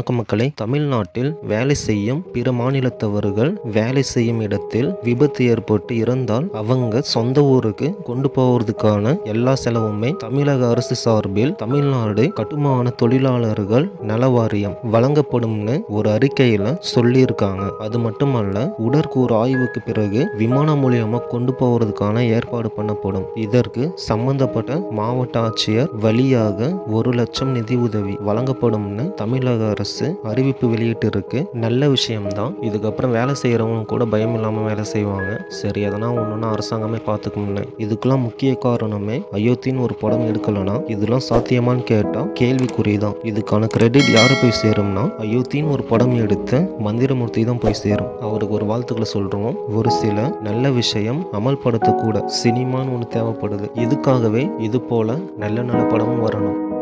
வணக்கம் மக்களே தமிழ்நாட்டில் வேலை செய்யும் பிற மாநிலத்தவர்கள் வேலை செய்யும் இடத்தில் விபத்து ஏற்பட்டு இறந்தால் அவங்க சொந்த ஊருக்கு கொண்டு போவதற்கான எல்லா செலவுமே தமிழக அரசு சார்பில் தமிழ்நாடு கட்டுமான தொழிலாளர்கள் நல வாரியம் வழங்கப்படும்னு ஒரு அறிக்கையில சொல்லியிருக்காங்க அது மட்டுமல்ல உடற்கூறு ஆய்வுக்கு பிறகு விமானம் மூலியமா கொண்டு போவதற்கான ஏற்பாடு பண்ணப்படும் இதற்கு சம்பந்தப்பட்ட மாவட்ட ஆட்சியர் வழியாக ஒரு லட்சம் நிதி உதவி வழங்கப்படும்னு தமிழக அரசு அறிவிப்பு வெளியிட்டு இருக்கு நல்ல விஷயம்தான் இதுக்கப்புறம் வேலை செய்யறவங்க கூட பயம் இல்லாம வேலை செய்வாங்க சரி எதனா ஒண்ணுன்னா அரசாங்கமே பார்த்துக்கும்னு இதுக்கெல்லாம் முக்கிய காரணமே அயோத்தின்னு ஒரு படம் எடுக்கலனா இதெல்லாம் சாத்தியமான்னு கேட்டா கேள்விக்குறிதான் இதுக்கான கிரெடிட் யாரு போய் சேரும்னா அயோத்தின்னு ஒரு படம் எடுத்த மந்திரமூர்த்தி தான் போய் சேரும் அவருக்கு ஒரு வாழ்த்துக்களை சொல்றோம் ஒரு சில நல்ல விஷயம் அமல்படுத்த கூட சினிமான்னு ஒன்று தேவைப்படுது இதுக்காகவே இது போல நல்ல நல்ல படமும் வரணும்